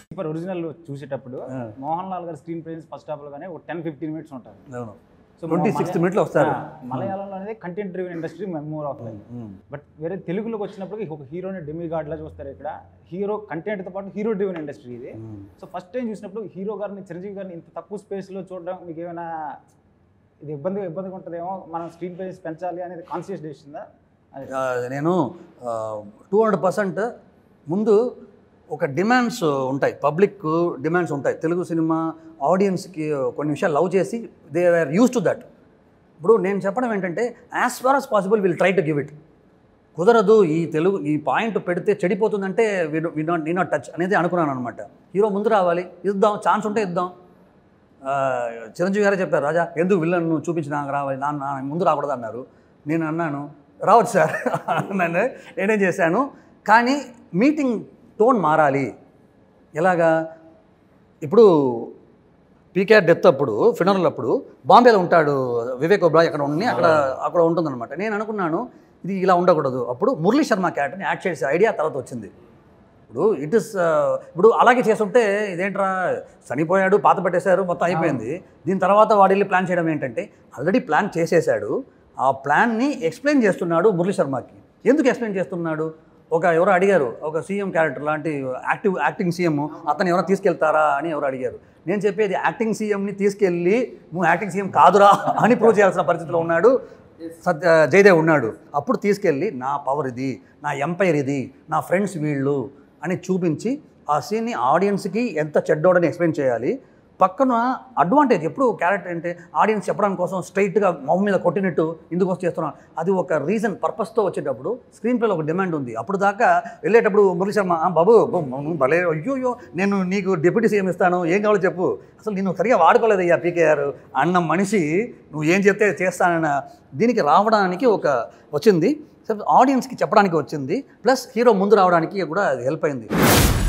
ఇప్పుడు ఒరిజినల్ చూసేటప్పుడు ఆ. మోహన్ లాల్ గారి స్క్రీన్ ప్రెజెన్స్ ఫస్ట్ హాఫ్ లో కానీ ఒక టెన్ ఫిఫ్టీన్ మినిట్స్ ఉంటుంది అవును సో ట్వంటీ సిక్స్త్ మినిట్లో వస్తారు మలయాళంలో అనేది content driven industry more of like um. But వేరే తెలుగులోకి వచ్చినప్పుడు ఒక హీరోని డెమి గార్డ్ లా చూస్తారు ఇక్కడ హీరో కంటెంట్తో పాటు హీరో డ్రివెన్ ఇండస్ట్రీ ఇది ఉమ్. సో ఫస్ట్ టైం చూసినప్పుడు హీరో గారిని చిరంజీవి గారిని ఇంత తక్కువ స్పేస్లో చూడడం మీకు ఏమైనా ఇది ఇబ్బంది ఇబ్బందిగా ఉంటుందేమో మనం స్క్రీన్ ప్రైస్ పెంచాలి అనేది కాన్షియస్ చేసిందా అది ఆ, నేను టూ హండ్రెడ్ పర్సెంట్ ముందు ఒక డిమాండ్స్ ఉంటాయి పబ్లిక్ డిమాండ్స్ ఉంటాయి తెలుగు సినిమా ఆడియన్స్కి కొన్ని విషయాలు లవ్ చేసి they are used to that ఇప్పుడు నేను చెప్పడం ఏంటంటే as far as possible will try to give it కుదరదు ఈ తెలుగు ఈ పాయింట్ పెడితే చెడిపోతుందంటే we not need not touch అనేది అనుకున్నాను అనమాట హీరో ముందు రావాలి ఇద్దాం ఛాన్స్ ఉంటే ఇద్దాం ఆ, చిరంజీవి గారే చెప్పారు రాజా ఎందుకు విల్లన్ నువ్వు చూపించి నాకు రావాలి నా నా ముందు రాకూడదు అన్నారు నేను అన్నాను రావచ్చు సార్ అన్నాను నేనేం చేశాను కానీ మీటింగ్ టోన్ మారాలి ఎలాగా ఇప్పుడు పీకేఆర్ డెత్ అప్పుడు ఫినరల్ అప్పుడు బాంబేలో ఉంటాడు వివేక్ ఒబ్రాయ్ అక్కడ ఉండి అక్కడ అక్కడ ఉంటుందన్నమాట నేను అనుకున్నాను ఇది ఇలా ఉండకూడదు అప్పుడు మురళీ శర్మ క్యారెక్టర్ని యాడ్ చేసే ఐడియా తర్వాత వచ్చింది ఇప్పుడు ఇట్ ఇస్ ఇప్పుడు అలాగే చేస్తుంటే ఇదేంట్రా చనిపోయాడు పాత పెట్టేశారు మొత్తం అయిపోయింది దీని తర్వాత వాడు వెళ్ళి ప్లాన్ చేయడం ఏంటంటే ఆల్రెడీ ప్లాన్ చేసేసాడు ఆ ప్లాన్ని ఎక్స్ప్లెయిన్ చేస్తున్నాడు మురళీ శర్మకి ఎందుకు ఎక్స్ప్లెయిన్ చేస్తున్నాడు ఒక ఎవరో అడిగారు ఒక సీఎం క్యారెక్టర్ లాంటి యాక్టివ్ యాక్టింగ్ సీఎం అతను ఎవరైనా తీసుకెళ్తారా అని ఎవరు అడిగారు నేను చెప్పేది యాక్టింగ్ సీఎంని తీసుకెళ్ళి నువ్వు యాక్టింగ్ సీఎం కాదురా అని ప్రూవ్ చేయాల్సిన పరిస్థితిలో ఉన్నాడు సత్య జయదేవ్ ఉన్నాడు అప్పుడు తీసుకెళ్ళి నా పవర్ ఇది నా ఎంపైర్ ఇది నా ఫ్రెండ్స్ వీళ్ళు అని చూపించి ఆ సీన్ని ఆడియన్స్కి ఎంత చెడ్డోడని ఎక్స్ప్లెయిన్ చేయాలి పక్కన అడ్వాంటేజ్ ఎప్పుడు క్యారెక్టర్ అంటే ఆడియన్స్ చెప్పడం కోసం స్ట్రైట్గా మొహం మీద కొట్టినట్టు ఇందుకు చేస్తున్నాను అది ఒక రీజన్ పర్పస్తో వచ్చేటప్పుడు స్క్రీన్ ప్లేలో ఒక డిమాండ్ ఉంది అప్పుడు దాకా వెళ్ళేటప్పుడు మురళీ శర్మ "ఆ, బాబు బో, నువ్వు భలే అయ్యో అయ్యో నేను నీకు డిప్యూటీ సీఎం ఇస్తాను ఏం కావాలో చెప్పు అసలు నేను సరిగా వాడుకోలేదు అయ్యా పీకేఆర్ అన్న మనిషి నువ్వు ఏం చెప్తే చేస్తానన్న దీనికి రావడానికి ఒక వచ్చింది ఆడియన్స్కి చెప్పడానికి వచ్చింది ప్లస్ హీరో ముందు రావడానికి కూడా అది హెల్ప్ అయింది